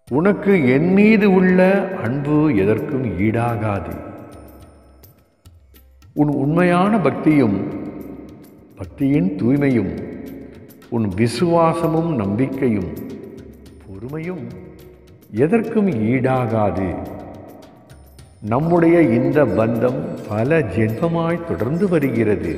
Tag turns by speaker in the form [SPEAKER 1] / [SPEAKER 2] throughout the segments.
[SPEAKER 1] உனக்கு என் மீது உள்ள அன்பு எதற்கும் ஈடாகாது உன் உண்மையான பக்தியும் பக்தியின் தூய்மையும் உன் விசுவாசமும் நம்பிக்கையும் பொறுமையும் எதற்கும் ஈடாகாது நம்முடைய இந்த பந்தம் பல ஜென்மமாய் தொடர்ந்து வருகிறது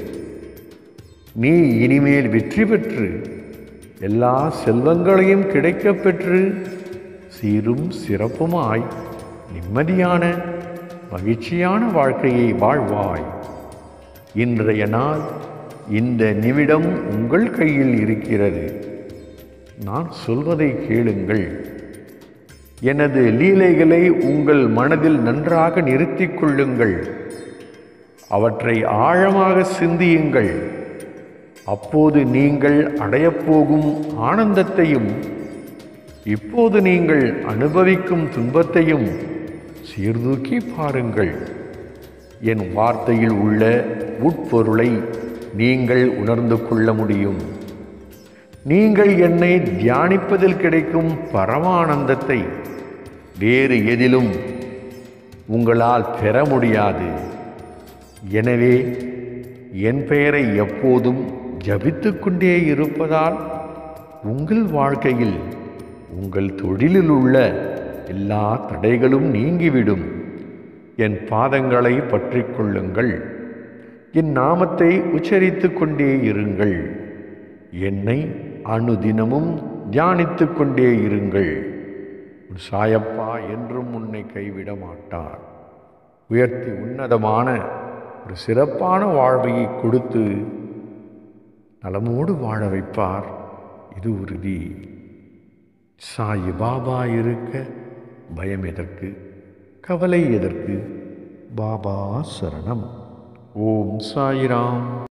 [SPEAKER 1] நீ இனிமேல் வெற்றி பெற்று எல்லா செல்வங்களையும் கிடைக்கப் பெற்று சீரும் சிறப்புமாய் நிம்மதியான மகிழ்ச்சியான வாழ்க்கையை வாழ்வாய் இன்றைய நாள் இந்த நிமிடம் உங்கள் கையில் இருக்கிறது நான் சொல்வதை கேளுங்கள் எனது லீலைகளை உங்கள் மனதில் நன்றாக நிறுத்திக் கொள்ளுங்கள் அவற்றை ஆழமாக சிந்தியுங்கள் அப்போது நீங்கள் அடையப்போகும் ஆனந்தத்தையும் இப்போது நீங்கள் அனுபவிக்கும் துன்பத்தையும் சீர்தூக்கி பாருங்கள் என் வார்த்தையில் உள்ள உட்பொருளை நீங்கள் உணர்ந்து கொள்ள முடியும் நீங்கள் என்னை தியானிப்பதில் கிடைக்கும் பரமானந்தத்தை வேறு எதிலும் உங்களால் பெற முடியாது எனவே என் பெயரை எப்போதும் ஜபித்து கொண்டே இருப்பதால் உங்கள் வாழ்க்கையில் உங்கள் தொழிலில் உள்ள எல்லா தடைகளும் நீங்கிவிடும் என் பாதங்களை பற்றி கொள்ளுங்கள் என் நாமத்தை உச்சரித்து கொண்டே இருங்கள் என்னை அனுதினமும் தியானித்து கொண்டே இருங்கள் உன் சாயப்பா என்றும் உன்னை கைவிட மாட்டார் உயர்த்தி உன்னதமான ஒரு சிறப்பான வாழ்வையை கொடுத்து நலமோடு வாழ வைப்பார் இது உறுதி சாயி பாபா இருக்க பயம் எதற்கு கவலை எதற்கு பாபா சரணம் ஓம் சாயிராம்